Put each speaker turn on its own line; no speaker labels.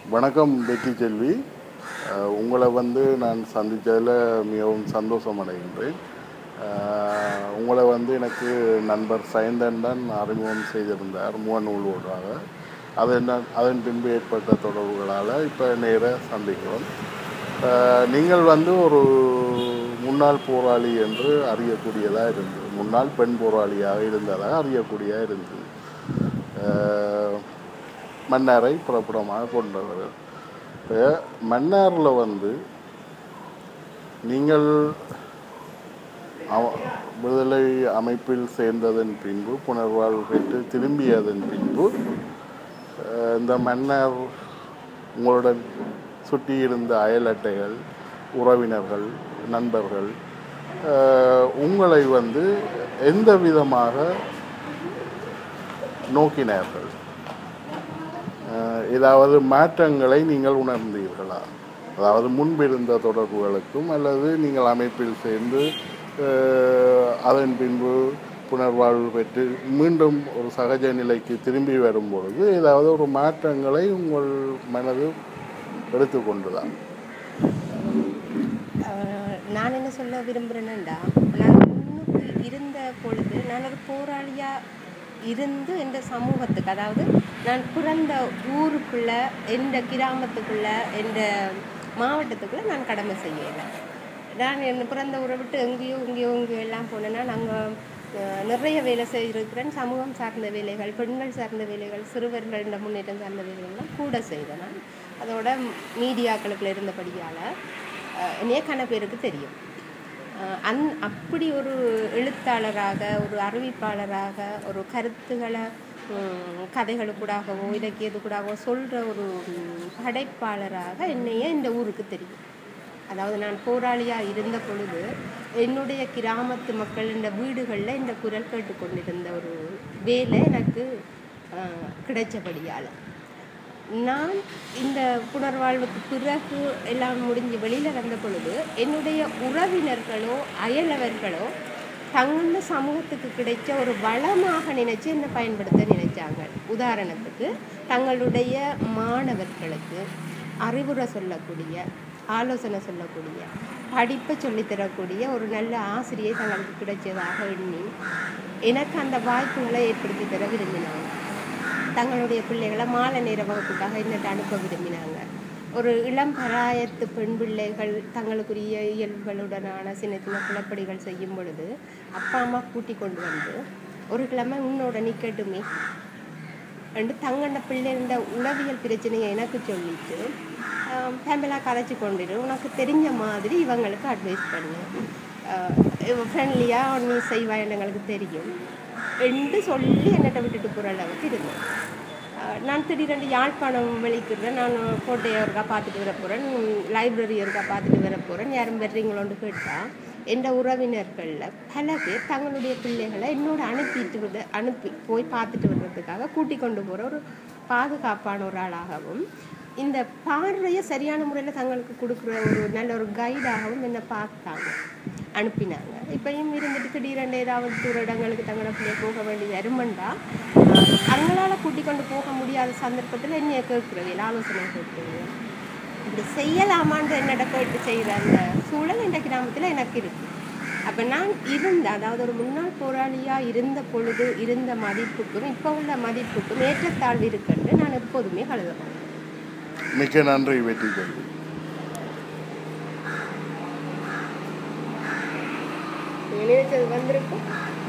வணக்கம் வெற்றி செல்வி அஹ், உங்களை வந்து நான் சந்தித்ததில் மிகவும் சந்தோஷம் அடைகின்றேன் அஹ், உங்களை வந்து எனக்கு நண்பர் சயந்தன் தான் அறிமுகம் செய்திருந்தார் முகநூலோடாக அதன் அதன் பின்பு ஏற்பட்ட தொடர்புகளால் இப்போ நேர சந்திக்கிறோம் அஹ், நீங்கள் வந்து ஒரு முன்னாள் போராளி என்று அறியக்கூடியதாக இருந்தது முன்னாள் பெண் போராளியாக இருந்ததாக அறியக்கூடியதாக இருந்தது அஹ், மன்னாரை புறப்படமாக கொண்டவர் இப்போ மன்னாரில் வந்து நீங்கள் அவ- விடுதலை அமைப்பில் சேர்ந்ததன் பின்பு புனர்வாழ்வு பெற்று திரும்பியதன் பின்பு அஹ், இந்த மன்னர் உங்களுடன் சுற்றி இருந்த அயல் அட்டைகள் உறவினர்கள் நண்பர்கள் அஹ், உங்களை வந்து எந்த விதமாக நோக்கினார்கள் அஹ், ஏதாவது மாற்றங்களை நீங்கள் உணர்ந்தீர்களா அதாவது முன்பிருந்த தொடர்புகளுக்கும் அல்லது நீங்கள் அமைப்பில் சேர்ந்து அஹ், அதன் பின்பு புனர்வாழ்வு பெற்று மீண்டும் ஒரு சகஜ நிலைக்கு திரும்பி வரும்பொழுது ஏதாவது ஒரு மாற்றங்களை உங்கள் மனது எடுத்துக்கொண்டுதான்
அஹ் நான் என்ன சொல்ல விரும்புகிறேன்னா நான் முன்னுக்கு இருந்த பொழுது நான் ஒரு போராளியாக இருந்து இந்த சமூகத்துக்கு அதாவது நான் பிறந்த ஊருக்குள்ள எந்த கிராமத்துக்குள்ள எந்த மாவட்டத்துக்குள்ள நான் கடமை செய்யலை நான் என் பிறந்த ஊரை விட்டு எங்கேயோ இங்கேயோ இங்கேயோ எல்லாம் போனேன்னா நாங்கள் நிறைய வேலை செய்திருக்கிறேன் சமூகம் சார்ந்த வேலைகள் பெண்கள் சார்ந்த வேலைகள் சிறுவர்கள் முன்னேற்றம் சார்ந்த வேலைகள்லாம் கூட செய்தேன் நான் அதோட மீடியாக்களுக்குள்ள இருந்தபடியால் என்னைய கன பேருக்கு தெரியும் அஹ் அந் அப்படி ஒரு எழுத்தாளராக ஒரு அறிவிப்பாளராக ஒரு கருத்துக்களை உம், கதைகளுக்கூடாகவோ இலக்கியத்துக்கூடாகவோ சொல்கிற ஒரு உம், படைப்பாளராக என்னைய இந்த ஊருக்கு தெரியும் அதாவது நான் போராளியாக இருந்த பொழுது என்னுடைய கிராமத்து மக்கள் இந்த வீடுகளில் இந்த குரல் கேட்டுக்கொண்டிருந்த ஒரு வேலை எனக்கு அஹ், கிடைச்சபடியால் நான் இந்த புனர்வாழ்வுக்கு பிறகு எல்லாம் முடிஞ்சு வெளியில் வந்த பொழுது என்னுடைய உறவினர்களோ அயலவர்களோ தங்கள் சமூகத்துக்கு கிடைச்ச ஒரு வளமாக நினைச்சு என்னை பயன்படுத்த நினைச்சாங்க உதாரணத்துக்கு தங்களுடைய மாணவர்களுக்கு அறிவுரை சொல்லக்கூடிய ஆலோசனை சொல்லக்கூடிய படிப்பை சொல்லித்தரக்கூடிய ஒரு நல்ல ஆசிரியை தங்களுக்கு கிடைச்சதாக எண்ணி எனக்கு அந்த வாய்ப்புகளை ஏற்படுத்தி தர விரும்பினாங்க தங்களுடைய பிள்ளைகளை மாலை நேர வகுப்புக்காக என்னட்டு அனுப்ப விரும்பினாங்க ஒரு இளம் பராயத்து பெண் பிள்ளைகள் தங்களுக்குரிய இயல்புகளுடனான சின்ன சின்ன குழப்படிகள் செய்யும் பொழுது அப்பா அம்மா கூட்டி கொண்டு வந்து ஒரு கிழமை உன்னோட நீ கேட்டுமே ரெண்டு தங்கண்ட பிள்ளைந்த உளவியல் பிரச்சனையை எனக்கு சொல்லிட்டு ஃபேமிலியாக கதைச்சி கொண்டுரு உனக்கு தெரிஞ்ச மாதிரி இவங்களுக்கு அட்வைஸ் பண்ணு ஃப்ரெண்ட்லியாக நீ செய்வாய் எங்களுக்கு தெரியும் என்று சொல்லி என்னட்ட விட்டுட்டு போகிற அளவுக்கு இருந்தேன் அஹ் நான் திடீரென்று யாழ்ப்பாணம் வெளிக்கிறேன் நான் கோட்டையை ஒருக்கா பார்த்துட்டு வர போகிறேன் லைப்ரரி ஒருக்கா பார்த்துட்டு வர போகிறேன் யாரும் வர்றீங்களோன்னு கேட்டால் எந்த உறவினர்களில் பல பேர் தங்களுடைய பிள்ளைகளை என்னோட அனுப்பிட்டு விட அனுப்பி போய் பார்த்துட்டு வர்றதுக்காக கூட்டி கொண்டு போகிற ஒரு பாதுகாப்பான ஒரு ஆளாகவும் இந்த பார்வையை சரியான முறையில் தங்களுக்கு கொடுக்குற ஒரு நல்ல ஒரு கைடாகவும் என்னை பார்த்தாங்க அனுப்பினாங்க இப்பயும் இருந்துட்டு திடீரென்று ஏதாவது தூர இடங்களுக்கு தங்களோட பிள்ளை போக வேண்டி வருமண்டா அவங்களால கூட்டி கொண்டு போக முடியாத சந்தர்ப்பத்தில் என்னைய கேட்குறவியல் ஆலோசனை கேட்குறவியல் இப்படி செய்யலாமான்னு என்னோட கேட்டு செய்கிற அந்த சூழல் இந்த கிராமத்தில் எனக்கு இருக்கு அப்போ நான் இருந்த அதாவது ஒரு முன்னாள் போராளியாக இருந்த பொழுது இருந்த மதிப்புக்கும் இப்போ உள்ள மதிப்புக்கும் ஏற்றத்தாழ்வு இருக்குன்னு நான் எப்போதுமே கழுதுறேன்
மிக்க நன்றி வெற்றி செல்வி
நினைச்சது வந்திருக்கும்